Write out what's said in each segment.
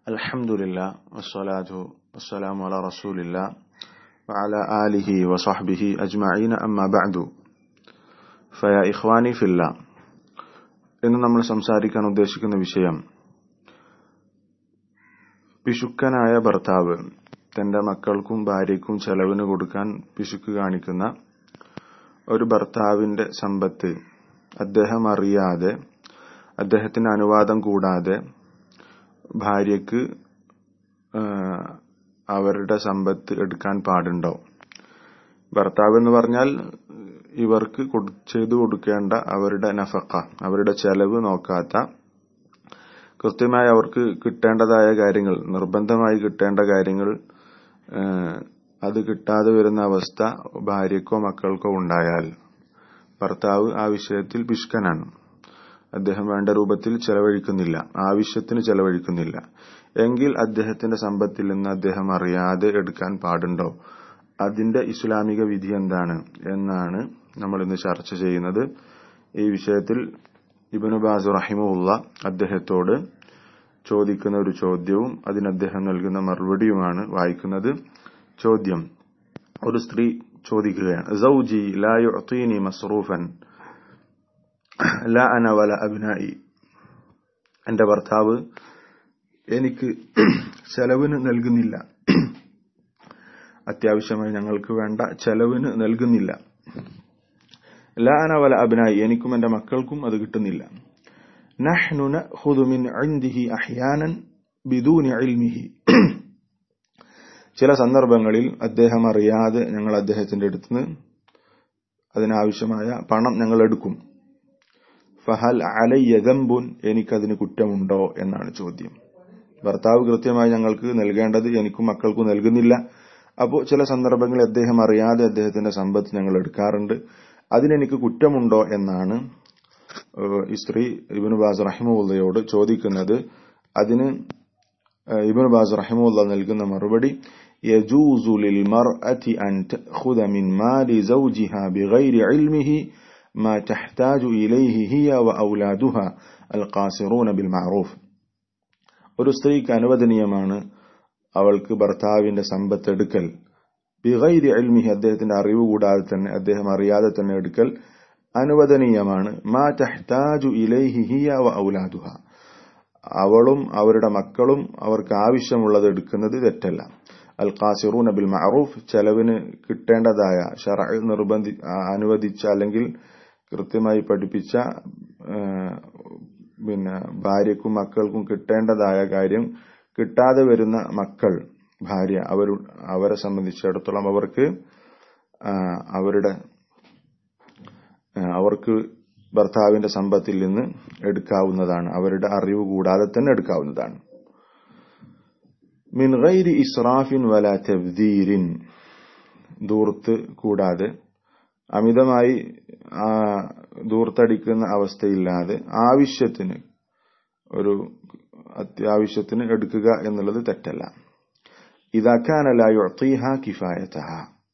الحمد لله والصلاة والسلام على رسول الله وعلى آله وصحبه أجمعين أما بعد فيا إخواني في الله ഇന്ന് നമ്മൾ സംസാരിക്കാൻ ഉദ്ദേശിക്കുന്ന വിഷയം പിശുക്കനായ ഭർത്താവ് തന്റെ മക്കൾക്കും ഭാര്യയ്ക്കും ചെലവിന് കൊടുക്കാൻ പിശുക്ക് കാണിക്കുന്ന ഒരു ഭർത്താവിന്റെ സമ്പത്ത് അദ്ദേഹം അറിയാതെ അദ്ദേഹത്തിന്റെ അനുവാദം കൂടാതെ ഭാര്യയ്ക്ക് അവരുടെ സമ്പത്ത് എടുക്കാൻ പാടുണ്ടോ ഭർത്താവ് എന്ന് പറഞ്ഞാൽ ഇവർക്ക് ചെയ്തു കൊടുക്കേണ്ട അവരുടെ നഫക്ക അവരുടെ ചെലവ് നോക്കാത്ത കൃത്യമായി അവർക്ക് കിട്ടേണ്ടതായ കാര്യങ്ങൾ നിർബന്ധമായി കിട്ടേണ്ട കാര്യങ്ങൾ അത് കിട്ടാതെ വരുന്ന അവസ്ഥ ഭാര്യക്കോ മക്കൾക്കോ ഉണ്ടായാൽ ഭർത്താവ് ആ വിഷയത്തിൽ പിഷ്കനാണ് അദ്ദേഹം വേണ്ട രൂപത്തിൽ ചെലവഴിക്കുന്നില്ല ആവശ്യത്തിന് ചെലവഴിക്കുന്നില്ല എങ്കിൽ അദ്ദേഹത്തിന്റെ സമ്പത്തിൽ നിന്ന് അദ്ദേഹം അറിയാതെ എടുക്കാൻ പാടുണ്ടോ അതിന്റെ ഇസ്ലാമിക വിധി എന്താണ് എന്നാണ് നമ്മൾ ഇന്ന് ചർച്ച ചെയ്യുന്നത് ഈ വിഷയത്തിൽ ഇബനു ബാസ് റഹിമുള്ള അദ്ദേഹത്തോട് ചോദിക്കുന്ന ഒരു ചോദ്യവും അതിന് അദ്ദേഹം നൽകുന്ന മറുപടിയുമാണ് വായിക്കുന്നത് ചോദ്യം ഒരു സ്ത്രീ ചോദിക്കുകയാണ് സൗജി ലാ യുഅതീനി മസ്റൂഫൻ ലാ അന വല അബ്നായി എന്റെ ഭർത്താവ് എനിക്ക് ചെലവിന് നൽകുന്നില്ല അത്യാവശ്യമായി ഞങ്ങൾക്ക് വേണ്ട ചെലവിന് നൽകുന്നില്ല ലാ അന വല അബ്നായി എനിക്കും എന്റെ മക്കൾക്കും അത് കിട്ടുന്നില്ല നഹ്നു നഖുദു മിൻ ഇൻദിഹി അഹ്യാനൻ ബിദൂനി ഇൽമിഹി ചില സന്ദർഭങ്ങളിൽ അദ്ദേഹം അറിയാതെ ഞങ്ങൾ അദ്ദേഹത്തിന്റെ അടുത്തുനിന്ന് അതിനാവശ്യമായ പണം ഞങ്ങൾ എടുക്കും ഫഹൽ അലയ്യ ദമ്പുൻ എനിക്കതിന് കുറ്റമുണ്ടോ എന്നാണ് ചോദ്യം ഭർത്താവ് കൃത്യമായി ഞങ്ങൾക്ക് നൽകേണ്ടത് എനിക്കും മക്കൾക്കും നൽകുന്നില്ല അപ്പോൾ ചില സന്ദർഭങ്ങളിൽ അദ്ദേഹം അറിയാതെ അദ്ദേഹത്തിന്റെ സമ്പത്ത് ഞങ്ങൾ എടുക്കാറുണ്ട് അതിനെനിക്ക് കുറ്റമുണ്ടോ എന്നാണ് ഈ സ്ത്രീ ഇബിനു ബാസ് റഹിമുള്ളയോട് ചോദിക്കുന്നത് അതിന് ഇബിനു ബാസ് റഹിമുള്ള നൽകുന്ന മറുപടി يجوز للمرأة أن تأخذ من مال زوجها بغير علمه ما تحتاج إليه هي وأولادها القاصرون بالمعروف ഒരു സ്ത്രീക്ക് അനുവദനീയമാണ് അവൾക്ക് ഭർത്താവിന്റെ സമ്പത്ത് എടുക്കൽ ബിഗൈരി അൽമിഹി അദ്ദേഹത്തിന്റെ അറിവ് കൂടാതെ തന്നെ അദ്ദേഹം അറിയാതെ തന്നെ എടുക്കൽ അനുവദനീയമാണ് മാ തഹ്താജു ഇലൈഹി ഹിയ വ ഔലാദുഹ അവളും അവരുടെ മക്കളും അവർക്ക് ആവശ്യമുള്ളത് എടുക്കുന്നത് തെറ്റല്ല അൽ ഖാസിറൂന ബിൽ മഅറൂഫ് ചെലവിന് കിട്ടേണ്ടതായ ഷറ നിർബന്ധി അനുവദിച്ച അല്ലെങ്കിൽ കൃത്യമായി പഠിപ്പിച്ച പിന്നെ ഭാര്യക്കും മക്കൾക്കും കിട്ടേണ്ടതായ കാര്യം കിട്ടാതെ വരുന്ന മക്കൾ ഭാര്യ അവർ അവരെ സംബന്ധിച്ചിടത്തോളം അവർക്ക് അവരുടെ അവർക്ക് ഭർത്താവിന്റെ സമ്പത്തിൽ നിന്ന് എടുക്കാവുന്നതാണ് അവരുടെ അറിവ് കൂടാതെ തന്നെ എടുക്കാവുന്നതാണ് മിൻ ഗൈരി ഇസ്രാഫിൻ വല തബ്ദീരിൻ ദൂർത്ത് കൂടാതെ അമിതമായി ദൂർത്തടിക്കുന്ന അവസ്ഥയില്ലാതെ ആവശ്യത്തിന് ഒരു അത്യാവശ്യത്തിന് എടുക്കുക എന്നുള്ളത് തെറ്റല്ല ഇതാക്കാനല്ല യുഴത്തീഹ കിഫായത്തഹ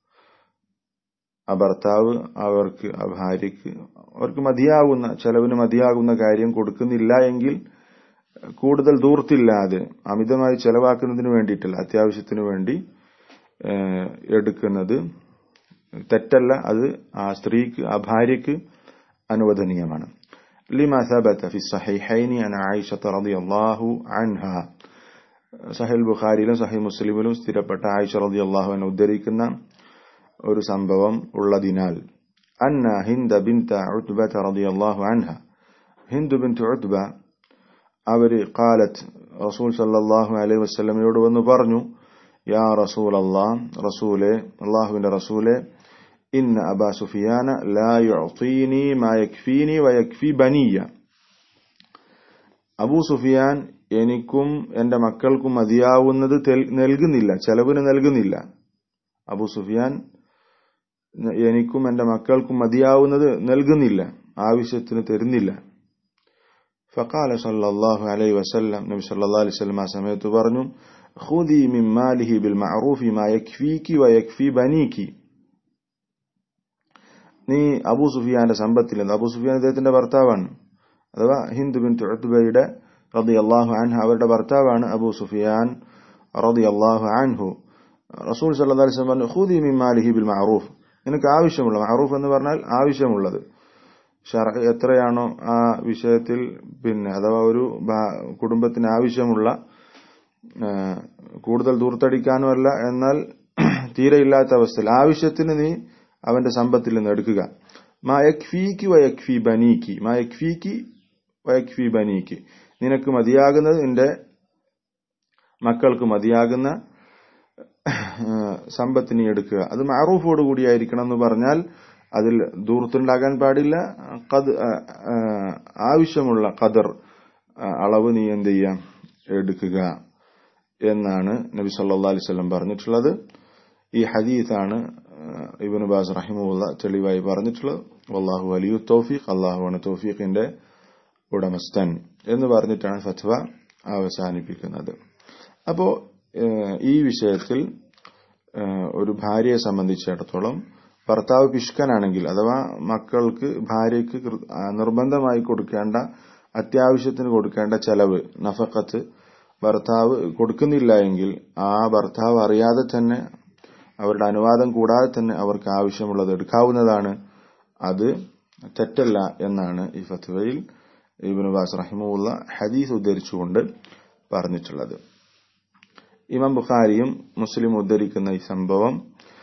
ആ ഭർത്താവ് അവർക്ക് ആ ഭാര്യയ്ക്ക് അവർക്ക് മതിയാകുന്ന ചെലവിന് മതിയാകുന്ന കാര്യം കൊടുക്കുന്നില്ല എങ്കിൽ കൂടുതൽ ദൂർത്തില്ലാതെ അമിതമായി ചെലവാക്കുന്നതിന് വേണ്ടിയിട്ടല്ല അത്യാവശ്യത്തിന് വേണ്ടി എടുക്കുന്നത് തെറ്റല്ല അത് ആ സ്ത്രീക്ക് ആ ഭാര്യയ്ക്ക് അനുവദനീയമാണ് لما ثبت في الصحيحين عن عائشة رضي الله عنها സഹിൽ ബുഖാരിയിലും സഹി മുസ്ലിമിലും സ്ഥിരപ്പെട്ട ആയിഷ റതി അള്ളാഹു എന്നെ ഉദ്ധരിക്കുന്ന ഒരു സംഭവം ഉള്ളതിനാൽ അന്ന ഹിന്ദ ബിൻത ഉത്ബ റതി അള്ളാഹു അൻഹ ഹിന്ദു ബിൻ ഉത്ബ അവര് കാലത്ത് റസൂൽ സല്ലാഹു അലൈഹി വസ്ലമയോട് വന്ന് പറഞ്ഞു യാ റസൂൽ അള്ളാഹ് റസൂലെ അള്ളാഹുവിന്റെ റസൂലെ ഇന്ന അബാ സുഫിയാന ലാ യുഅതീനി മാ യക്ഫീനി വയക്ഫി ബനിയ അബൂ സുഫിയാൻ എനിക്കും എന്റെ മക്കൾക്കും മതിയാവുന്നത് നൽകുന്നില്ല ചെലവിന് നൽകുന്നില്ല അബൂ സുഫിയാൻ എനിക്കും എന്റെ മക്കൾക്കും മതിയാവുന്നത് നൽകുന്നില്ല ആവശ്യത്തിന് തരുന്നില്ല فقال صلى الله عليه وسلم نبي صلى الله عليه وسلم سمعت പറഞ്ഞു خذي من ماله بالمعروف ما يكفيك ويكفي بنيك നീ അബൂ സുഫിയാന്റെ സമ്പത്തിൽ നിന്ന് അബൂ സുഫിയാൻ അദ്ദേഹത്തിന്റെ ഭർത്താവാണ് അഥവാ ഹിന്ദു ബിൻ തുഅത്ബയുടെ റതി അള്ളാഹു അൻഹു അവരുടെ ഭർത്താവാണ് അബൂ സുഫിയാൻ റതി അള്ളാഹു അൻഹു റസൂൽ സല്ലല്ലാഹു അലൈഹി വസല്ലം പറഞ്ഞു ഖുദി മിൻ മാലിഹി ബിൽ മഅറൂഫ് നിനക്ക് ആവശ്യമുള്ള മഅറൂഫ് എന്ന് പറഞ്ഞാൽ ആവശ്യമുള്ളത് ഷറ എത്രയാണോ ആ വിഷയത്തിൽ പിന്നെ അഥവാ ഒരു ഭാ- കുടുംബത്തിന് ആവശ്യമുള്ള ആ, കൂടുതൽ ദൂർത്തടിക്കാനുമല്ല എന്നാൽ തീരെ ഇല്ലാത്ത അവസ്ഥയിൽ ആവശ്യത്തിന് നീ അവന്റെ സമ്പത്തിൽ നിന്ന് എടുക്കുക മാ യക്ഫീക്ക് വയക്ഫി ബനീക്ക് മാ യക്ഫീക്ക് വയക്ഫി ബനീക്ക് നിനക്ക് മതിയാകുന്നത് നിന്റെ മക്കൾക്ക് മതിയാകുന്ന സമ്പത്ത് നീ എടുക്കുക അത് മാറൂഫോട് കൂടിയായിരിക്കണം എന്ന് പറഞ്ഞാൽ അതിൽ ദൂർത്തുണ്ടാകാൻ പാടില്ല കത് ആവശ്യമുള്ള കദർ അളവ് നീ എന്ത് ചെയ്യാം എടുക്കുക എന്നാണ് നബി സല്ലാ അലൈവല്ലം പറഞ്ഞിട്ടുള്ളത് ഈ ഹദീത്താണ് ഇബിന് ബാസ് റഹിമുള്ള തെളിവായി പറഞ്ഞിട്ടുള്ളത് വല്ലാഹു വലിയു തൗഫീഖ് അള്ളാഹുവാണ് തൗഫീഖിന്റെ ഉടമസ്ഥൻ എന്ന് പറഞ്ഞിട്ടാണ് ഫത്വ അവസാനിപ്പിക്കുന്നത് അപ്പോ ഏഹ്, ഈ വിഷയത്തിൽ ഏഹ്, ഒരു ഭാര്യയെ സംബന്ധിച്ചിടത്തോളം ഭർത്താവ് പിഷ്കനാണെങ്കിൽ അഥവാ മക്കൾക്ക് ഭാര്യയ്ക്ക് കൃ- ആ, നിർബന്ധമായി കൊടുക്കേണ്ട അത്യാവശ്യത്തിന് കൊടുക്കേണ്ട ചെലവ് നഫക്കത്ത് ഭർത്താവ് കൊടുക്കുന്നില്ല എങ്കിൽ ആ ഭർത്താവ് അറിയാതെ തന്നെ അവരുടെ അനുവാദം കൂടാതെ തന്നെ അവർക്ക് ആവശ്യമുള്ളത് എടുക്കാവുന്നതാണ് അത് തെറ്റല്ല എന്നാണ് ഈ ഫത്വയിൽ ഇബിന് ബാസ് റഹിമുള്ള ഹദീസ് ഉദ്ധരിച്ചുകൊണ്ട് പറഞ്ഞിട്ടുള്ളത് ഇമാം ബുഖാരിയും മുസ്ലിം ഉദ്ധരിക്കുന്ന ഈ സംഭവം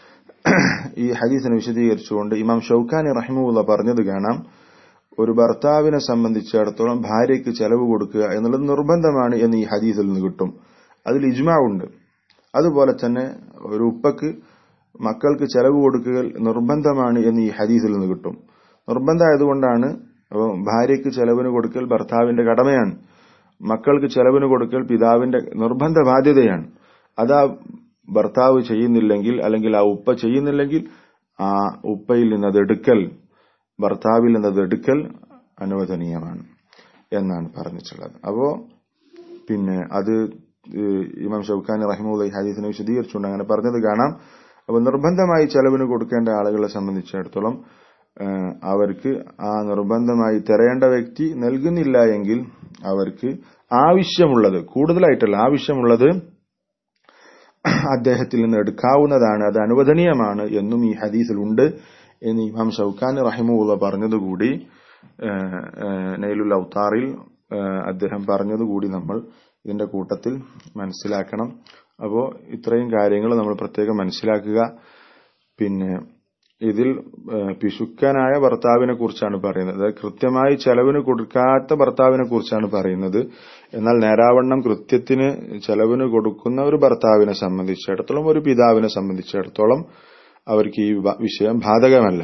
ഈ ഹദീസിനെ വിശദീകരിച്ചുകൊണ്ട് ഇമാം ഷൌഖാനി റഹിമുള്ള പറഞ്ഞത് കാണാം ഒരു ഭർത്താവിനെ സംബന്ധിച്ചിടത്തോളം ഭാര്യയ്ക്ക് ചെലവ് കൊടുക്കുക എന്നുള്ളത് നിർബന്ധമാണ് എന്ന് ഈ ഹദീസിൽ നിന്ന് കിട്ടും അതിൽ ഇജ്മാ ഉണ്ട് അതുപോലെ തന്നെ ഒരു ഉപ്പക്ക് മക്കൾക്ക് ചെലവ് കൊടുക്കുക നിർബന്ധമാണ് എന്ന് ഈ ഹദീസിൽ നിന്ന് കിട്ടും നിർബന്ധമായതുകൊണ്ടാണ് അപ്പോൾ ഭാര്യയ്ക്ക് ചെലവിന് കൊടുക്കൽ ഭർത്താവിന്റെ കടമയാണ് മക്കൾക്ക് ചെലവിന് കൊടുക്കൽ പിതാവിന്റെ നിർബന്ധ ബാധ്യതയാണ് അത് ആ ഭർത്താവ് ചെയ്യുന്നില്ലെങ്കിൽ അല്ലെങ്കിൽ ആ ഉപ്പ ചെയ്യുന്നില്ലെങ്കിൽ ആ ഉപ്പയിൽ നിന്നത് എടുക്കൽ ഭർത്താവിൽ നിന്നത് എടുക്കൽ അനുവദനീയമാണ് എന്നാണ് പറഞ്ഞിട്ടുള്ളത് അപ്പോ പിന്നെ അത് ഏഹ് ഇമാം ഷൗഖാനി റഹിമുള്ള ഈ ഹദീസിനെ വിശദീകരിച്ചുകൊണ്ട് അങ്ങനെ പറഞ്ഞത് കാണാം അപ്പൊ നിർബന്ധമായി ചെലവിന് കൊടുക്കേണ്ട ആളുകളെ സംബന്ധിച്ചിടത്തോളം ഏഹ് അവർക്ക് ആ നിർബന്ധമായി തരേണ്ട വ്യക്തി നൽകുന്നില്ല എങ്കിൽ അവർക്ക് ആവശ്യമുള്ളത് കൂടുതലായിട്ടല്ല ആവശ്യമുള്ളത് അദ്ദേഹത്തിൽ നിന്ന് എടുക്കാവുന്നതാണ് അത് അനുവദനീയമാണ് എന്നും ഈ ഹദീസിലുണ്ട് എന്ന് ഇമാം ഷൗഖാനി റഹിമുള്ള പറഞ്ഞതുകൂടി ഏഹ്, ഏഹ്, നൈലുൽ ഔത്താറിൽ ഏഹ്, അദ്ദേഹം പറഞ്ഞതുകൂടി നമ്മൾ ഇതിന്റെ കൂട്ടത്തിൽ മനസ്സിലാക്കണം അപ്പോൾ ഇത്രയും കാര്യങ്ങൾ നമ്മൾ പ്രത്യേകം മനസ്സിലാക്കുക പിന്നെ ഇതിൽ ഏഹ്, പിശുക്കനായ ഭർത്താവിനെ കുറിച്ചാണ് പറയുന്നത് അതായത് കൃത്യമായി ചെലവിന് കൊടുക്കാത്ത ഭർത്താവിനെ കുറിച്ചാണ് പറയുന്നത് എന്നാൽ നേരാവണ്ണം കൃത്യത്തിന് ചെലവിന് കൊടുക്കുന്ന ഒരു ഭർത്താവിനെ സംബന്ധിച്ചിടത്തോളം ഒരു പിതാവിനെ സംബന്ധിച്ചിടത്തോളം അവർക്ക് ഈ വ- വിഷയം ബാധകമല്ല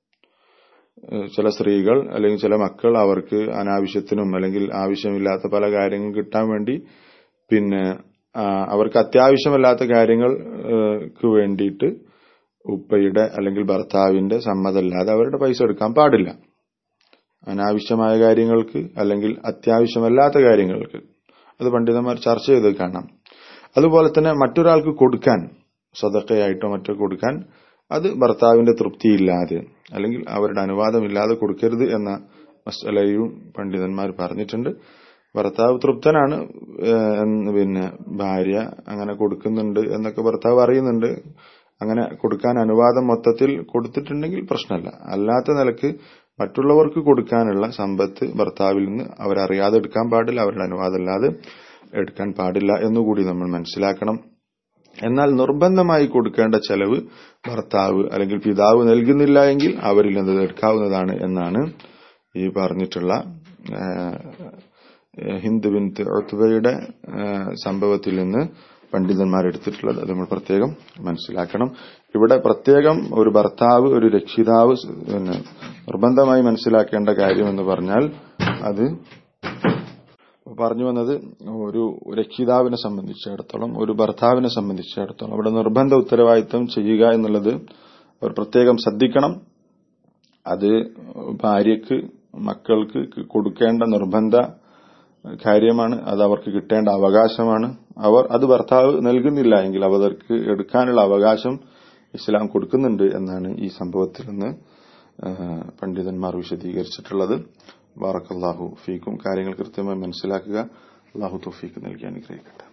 ഏഹ് ചില സ്ത്രീകൾ അല്ലെങ്കിൽ ചില മക്കൾ അവർക്ക് അനാവശ്യത്തിനും അല്ലെങ്കിൽ ആവശ്യമില്ലാത്ത പല കാര്യങ്ങളും കിട്ടാൻ വേണ്ടി പിന്നെ ആ, അവർക്ക് അത്യാവശ്യമല്ലാത്ത കാര്യങ്ങൾക്ക് വേണ്ടിയിട്ട് ഉപ്പയുടെ അല്ലെങ്കിൽ ഭർത്താവിന്റെ സമ്മതമല്ലാതെ അവരുടെ പൈസ എടുക്കാൻ പാടില്ല അനാവശ്യമായ കാര്യങ്ങൾക്ക് അല്ലെങ്കിൽ അത്യാവശ്യമല്ലാത്ത കാര്യങ്ങൾക്ക് അത് പണ്ഡിതന്മാർ ചർച്ച ചെയ്ത് കാണാം അതുപോലെ തന്നെ മറ്റൊരാൾക്ക് കൊടുക്കാൻ സദക്കയായിട്ടോ മറ്റോ കൊടുക്കാൻ അത് ഭർത്താവിന്റെ തൃപ്തിയില്ലാതെ അല്ലെങ്കിൽ അവരുടെ അനുവാദമില്ലാതെ കൊടുക്കരുത് എന്ന മസലയും പണ്ഡിതന്മാർ പറഞ്ഞിട്ടുണ്ട് ഭർത്താവ് തൃപ്തനാണ് ഏഹ്, എന്ന് പിന്നെ ഭാര്യ അങ്ങനെ കൊടുക്കുന്നുണ്ട് എന്നൊക്കെ ഭർത്താവ് അറിയുന്നുണ്ട് അങ്ങനെ കൊടുക്കാൻ അനുവാദം മൊത്തത്തിൽ കൊടുത്തിട്ടുണ്ടെങ്കിൽ പ്രശ്നമല്ല അല്ലാത്ത നിലക്ക് മറ്റുള്ളവർക്ക് കൊടുക്കാനുള്ള സമ്പത്ത് ഭർത്താവിൽ നിന്ന് അവരറിയാതെ എടുക്കാൻ പാടില്ല അവരുടെ അനുവാദമില്ലാതെ എടുക്കാൻ പാടില്ല എന്നുകൂടി നമ്മൾ മനസ്സിലാക്കണം എന്നാൽ നിർബന്ധമായി കൊടുക്കേണ്ട ചെലവ് ഭർത്താവ് അല്ലെങ്കിൽ പിതാവ് നൽകുന്നില്ല എങ്കിൽ അവരിൽ നിന്ന് എടുക്കാവുന്നതാണ് എന്നാണ് ഈ പറഞ്ഞിട്ടുള്ള ആ, ഹിന്ദ് ബിൻ ഉത്ബയുടെ ആ, സംഭവത്തിൽ നിന്ന് പണ്ഡിതന്മാർ എടുത്തിട്ടുള്ളത് അത് നമ്മൾ പ്രത്യേകം മനസ്സിലാക്കണം ഇവിടെ പ്രത്യേകം ഒരു ഭർത്താവ് ഒരു രക്ഷിതാവ് സ് പിന്നെ നിർബന്ധമായി മനസ്സിലാക്കേണ്ട കാര്യം എന്ന് പറഞ്ഞാൽ അത് പറഞ്ഞു വന്നത് ഒരു രക്ഷിതാവിനെ സംബന്ധിച്ചിടത്തോളം ഒരു ഭർത്താവിനെ സംബന്ധിച്ചിടത്തോളം അവിടെ നിർബന്ധ ഉത്തരവാദിത്തം ചെയ്യുക എന്നുള്ളത് അവർ പ്രത്യേകം ശ്രദ്ധിക്കണം അത് ഭാര്യയ്ക്ക് മക്കൾക്ക് കൊടുക്കേണ്ട നിർബന്ധ കാര്യമാണ് അത് അവർക്ക് കിട്ടേണ്ട അവകാശമാണ് അവർ അത് ഭർത്താവ് നൽകുന്നില്ല എങ്കിൽ അവർക്ക് എടുക്കാനുള്ള അവകാശം ഇസ്ലാം കൊടുക്കുന്നുണ്ട് എന്നാണ് ഈ സംഭവത്തിൽ നിന്ന് ആ, പണ്ഡിതന്മാർ വിശദീകരിച്ചിട്ടുള്ളത് ബാറക്കല്ലാഹു ഫീക്കും കാര്യങ്ങൾ കൃത്യമായി മനസ്സിലാക്കുക അള്ളാഹു തോഫീക്ക് നൽകി അനുഗ്രഹിക്കട്ടെ